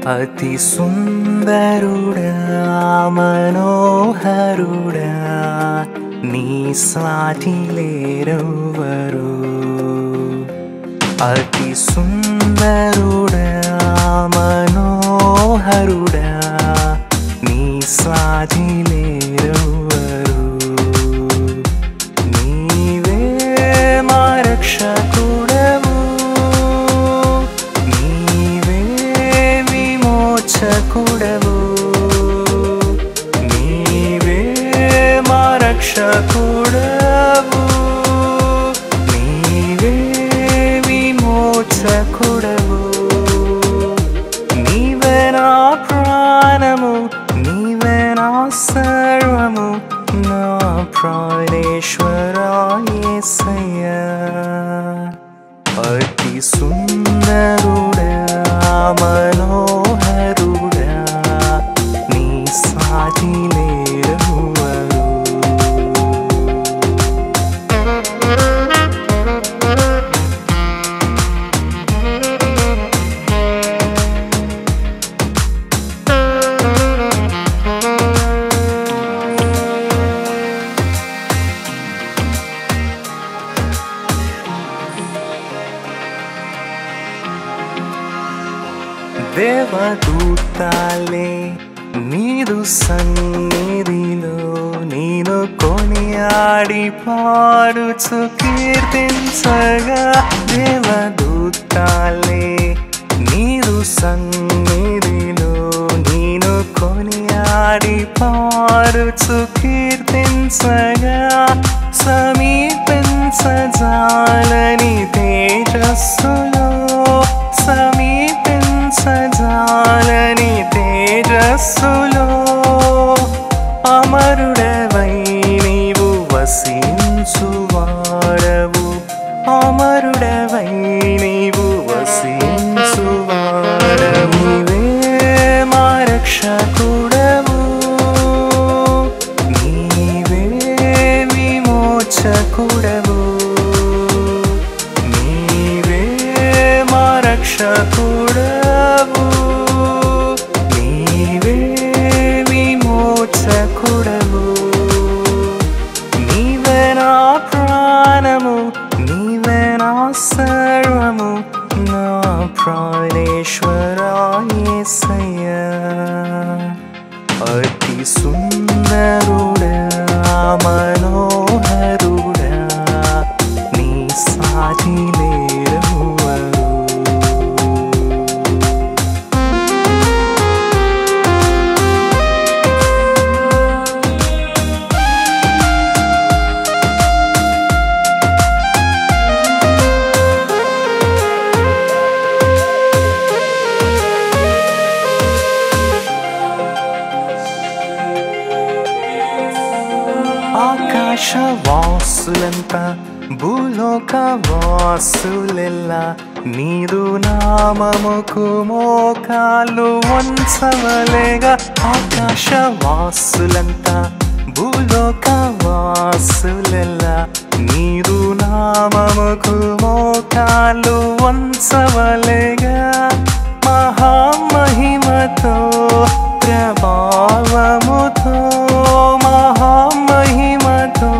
అతి సుందరుడా మనోహరుడా నీ సాటి లేరెవ్వరు అతి సుందరుడా మనోహరుడా నీ సాటి లేరెవ్వరు నీవే మా రక్షకుడవు నీవే విమోచకుడవు నీవే మా రక్షకుడవు నీవే విమోచకుడవు నీవే నా ప్రాణము నీవే నా సర్వము నా ప్రాణేశ్వరా యేసయ్యా అతి సుందరుడా మనోహరుడా నీ సాటి లేరువరు దేవదూతాలే నీదు సన్నిధిలో నేను కొనియాడి పాడుచు కీర్తించగా దేవదూతాలే నీదు సన్నిధిలో నేను కొనియాడి పాడుచు కీర్తించగా సమీపించజాలని తేజస్సులో సమీపించజాలని తేజస్సులో అమరుడవై నీవు వసించువాడవు అమరుడవై నీవు వసించువాడవు నీవే మా రక్షకుడవు నీవే విమోచకుడవు నీవే మా రక్షకుడవు నీవే విమోచకుడవు నీవే నా ప్రాణము నీవే నా సర్వము నా ప్రాణేశ్వరా యేసయ్యా అతి సుందరుడా మనోహరుడా నీ సాటి లేరువరు ఆకాశ వాసులంతా భూలోక వాసులెల్ల నీదు నామముకు మోకాలు వంచవలేగా ఆకాశ వాసులంతా భూలోక వాసులెల్ల నీదు నామముకు మోకాలు వంచవలేగా మహామహిమతో ప్రభావముతో మహామహిమతో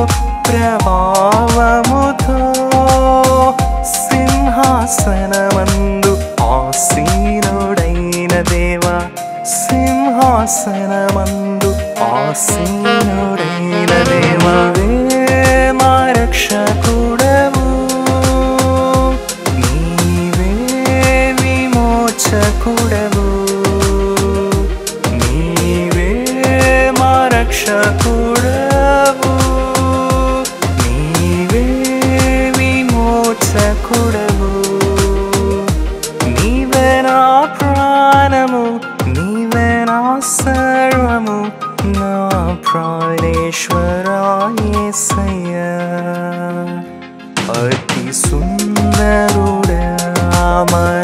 ప్రభావముతో సింహాసనమందు ఆసీనుడైన దేవా సింహాసనమందు ఆసీనుడైన దేవవే మా రక్షకుడవు నీవే విమోచకుడవు నీవే మా రక్షకుడవు నీవే విమోచకుడవు నీవే నా ప్రాణము నీవే నా సర్వము నా ప్రాణేశ్వరా యేసయ్యా అతి సుందరుడా మన